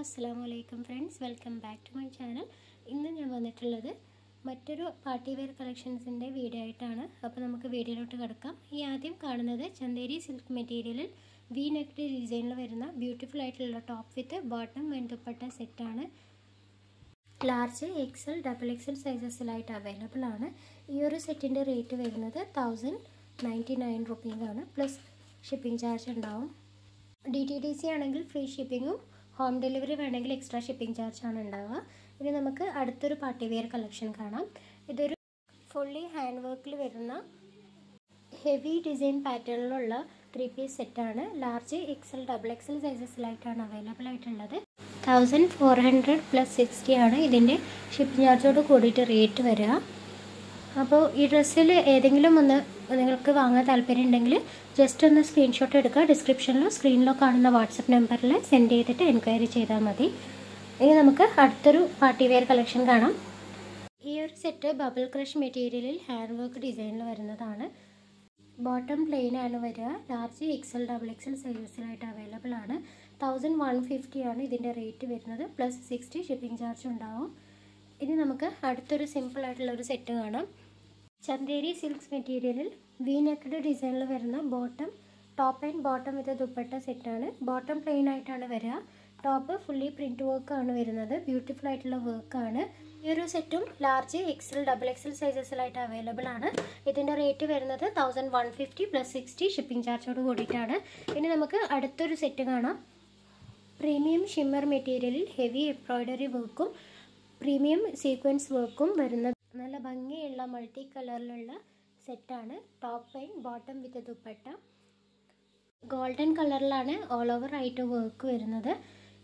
അസ്സാം വലൈക്കും friends welcome back to my channel ഇന്ന് ഞാൻ വന്നിട്ടുള്ളത് മറ്റൊരു പാർട്ടി വെയർ കളക്ഷൻസിൻ്റെ വീഡിയോ ആയിട്ടാണ് അപ്പോൾ നമുക്ക് വീഡിയോയിലോട്ട് കിടക്കാം ഈ ആദ്യം കാണുന്നത് ചന്തേരി സിൽക്ക് മെറ്റീരിയലിൽ വി നെക്ഡ് ഡിസൈനിൽ വരുന്ന ബ്യൂട്ടിഫുൾ ആയിട്ടുള്ള top with bottom and dupatta സെറ്റാണ് ലാർജ് എക്സൽ ഡബിൾ എക്സൽ സൈസസിലായിട്ട് അവൈലബിൾ ആണ് ഈ ഒരു സെറ്റിൻ്റെ റേറ്റ് വരുന്നത് തൗസൻഡ് നയൻറ്റി നയൻ റുപ്പീസാണ് പ്ലസ് ഷിപ്പിംഗ് ചാർജ് ഉണ്ടാവും ഡി ടി ഡി സി ആണെങ്കിൽ ഫ്രീ ഷിപ്പിങ്ങും ഹോം ഡെലിവറി വേണമെങ്കിൽ എക്സ്ട്രാ ഷിപ്പിംഗ് ചാർജാണ് ഉണ്ടാവുക ഇനി നമുക്ക് അടുത്തൊരു പാർട്ടി വെയർ കളക്ഷൻ കാണാം ഇതൊരു ഫുള്ളി ഹാൻഡ് വർക്കിൽ വരുന്ന ഹെവി ഡിസൈൻ പാറ്റേണിലുള്ള ത്രീ പീസ് സെറ്റാണ് ലാർജ് എക്സൽ ഡബിൾ എക്സൽ സൈസസിലായിട്ടാണ് അവൈലബിൾ ആയിട്ടുള്ളത് thousand four hundred plus sixty ആണ് ഇതിൻ്റെ ഷിപ്പിംഗ് ചാർജോട് കൂടിയിട്ട് റേറ്റ് വരിക അപ്പോൾ ഈ ഡ്രസ്സിൽ ഏതെങ്കിലും ഒന്ന് നിങ്ങൾക്ക് വാങ്ങാൻ താല്പര്യം ഉണ്ടെങ്കിൽ ജസ്റ്റ് ഒന്ന് സ്ക്രീൻഷോട്ട് എടുക്കുക ഡിസ്ക്രിപ്ഷനിലോ സ്ക്രീനിലോ കാണുന്ന വാട്സപ്പ് നമ്പറിൽ സെൻഡ് ചെയ്തിട്ട് എൻക്വയറി ചെയ്താൽ മതി ഇനി നമുക്ക് അടുത്തൊരു പാർട്ടി വെയർ കളക്ഷൻ കാണാം ഈ ഒരു സെറ്റ് ബബിൾ ക്രഷ് മെറ്റീരിയലിൽ ഹാൻഡ് വർക്ക് ഡിസൈനിൽ വരുന്നതാണ് ബോട്ടം പ്ലെയിൻ ആണ് വരിക ലാർജ് എക്സൽ ഡബിൾ എക്സൽ സൈസസിലായിട്ട് അവൈലബിൾ ആണ് തൗസൻഡ് വൺ ഫിഫ്റ്റി ആണ് ഇതിൻ്റെ റേറ്റ് വരുന്നത് പ്ലസ് സിക്സ്റ്റി ഷിപ്പിംഗ് ചാർജ് ഉണ്ടാവും ഇനി നമുക്ക് അടുത്തൊരു സിമ്പിൾ ആയിട്ടുള്ള ഒരു സെറ്റ് കാണാം ചന്തേരി സിൽക്സ് മെറ്റീരിയലിൽ വി നെക്കഡ് ഡിസൈനിൽ വരുന്ന bottom top and bottom with dupatta സെറ്റാണ് ബോട്ടം പ്ലെയിൻ ആയിട്ടാണ് വരിക ടോപ്പ് ഫുള്ളി പ്രിൻറ്റ് വർക്കാണ് വരുന്നത് ബ്യൂട്ടിഫുൾ ആയിട്ടുള്ള വർക്കാണ് ഈ ഒരു സെറ്റും ലാർജ് എക്സൽ ഡബിൾ എക്സൽ സൈസസിലായിട്ട് അവൈലബിൾ ആണ് ഇതിൻ്റെ റേറ്റ് വരുന്നത് thousand one fifty plus sixty shipping ചാർജോട് കൂടിയിട്ടാണ് ഇനി നമുക്ക് അടുത്തൊരു സെറ്റ് കാണാം പ്രീമിയം ഷിമ്മർ മെറ്റീരിയലിൽ ഹെവി എംബ്രോയ്ഡറി വർക്കും പ്രീമിയം സീക്വൻസ് വർക്കും വരുന്ന നല്ല ഭംഗിയുള്ള മൾട്ടി കളറിലുള്ള സെറ്റാണ് top and bottom with dupatta golden കളറിലാണ് ഓൾ ഓവർ ആയിട്ട് വർക്ക് വരുന്നത്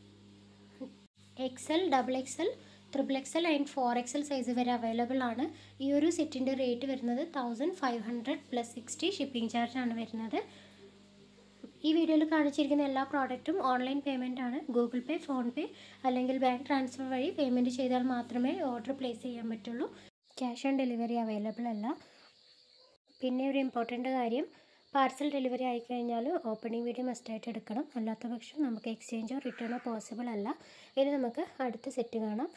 XL double XL triple XL and four XL size വരെ അവൈലബിൾ ആണ് ഈ ഒരു സെറ്റിൻ്റെ റേറ്റ് വരുന്നത് thousand five hundred plus sixty shipping charge ആണ് വരുന്നത് ഈ വീഡിയോയിൽ കാണിച്ചിരിക്കുന്ന എല്ലാ പ്രോഡക്റ്റും ഓൺലൈൻ പേയ്മെൻ്റ് ആണ് ഗൂഗിൾ പേ ഫോൺ പേ അല്ലെങ്കിൽ ബാങ്ക് ട്രാൻസ്ഫർ വഴി പേയ്മെൻറ്റ് ചെയ്താൽ മാത്രമേ ഓർഡർ പ്ലേസ് ചെയ്യാൻ പറ്റുള്ളൂ ക്യാഷ് ഓൺ ഡെലിവറി അവൈലബിൾ അല്ല പിന്നെ ഒരു ഇമ്പോർട്ടൻ്റ് കാര്യം പാർസൽ ഡെലിവറി ആയിക്കഴിഞ്ഞാൽ ഓപ്പണിംഗ് വീഡിയോ മസ്റ്റായിട്ട് എടുക്കണം അല്ലാത്ത പക്ഷം നമുക്ക് എക്സ്ചേഞ്ചോ റിട്ടേണോ പോസിബിൾ അല്ല ഇനി നമുക്ക് അടുത്ത സെറ്റ് കാണാം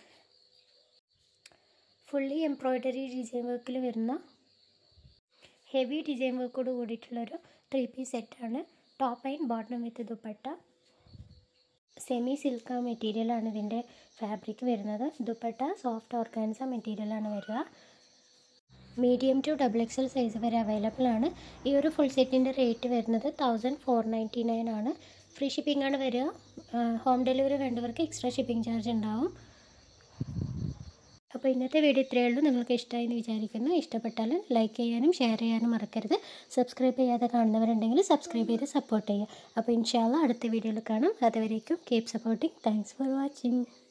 ഫുള്ളി എംബ്രോയ്ഡറി ഡിസൈൻ വർക്കിൽ വരുന്ന ഹെവി ഡിസൈൻ വർക്കോട് കൂടിയിട്ടുള്ളൊരു ത്രീ പീസ് സെറ്റാണ് top and bottom with dupatta semi silk മെറ്റീരിയലാണ് ഇതിൻ്റെ ഫാബ്രിക് വരുന്നത് ദുപ്പട്ട സോഫ്റ്റ് ഓർഗാൻസ മെറ്റീരിയലാണ് വരിക medium to double XL size വരെ അവൈലബിൾ ആണ് ഈ ഒരു ഫുൾ സെറ്റിൻ്റെ റേറ്റ് വരുന്നത് തൗസൻഡ് ഫോർ നയൻറ്റി നയൻ ആണ് ഫ്രീ ഷിപ്പിംഗ് ആണ് വരിക ഹോം ഡെലിവറി വേണ്ടവർക്ക് എക്സ്ട്രാ ഷിപ്പിംഗ് ചാർജ് ഉണ്ടാവും അപ്പോൾ ഇന്നത്തെ വീഡിയോ ഇത്രയേ ഉള്ളൂ നിങ്ങൾക്ക് ഇഷ്ടമായി എന്ന് വിചാരിക്കുന്നു ഇഷ്ടപ്പെട്ടാൽ ലൈക്ക് ചെയ്യാനും ഷെയർ ചെയ്യാനും മറക്കരുത് സബ്സ്ക്രൈബ് ചെയ്യാതെ കാണുന്നവരുണ്ടെങ്കിൽ സബ്സ്ക്രൈബ് ചെയ്ത് സപ്പോർട്ട് ചെയ്യുക അപ്പോൾ ഇൻഷാല്ല അടുത്ത വീഡിയോയിൽ കാണാം അതുവരേക്കും keep supporting thanks for watching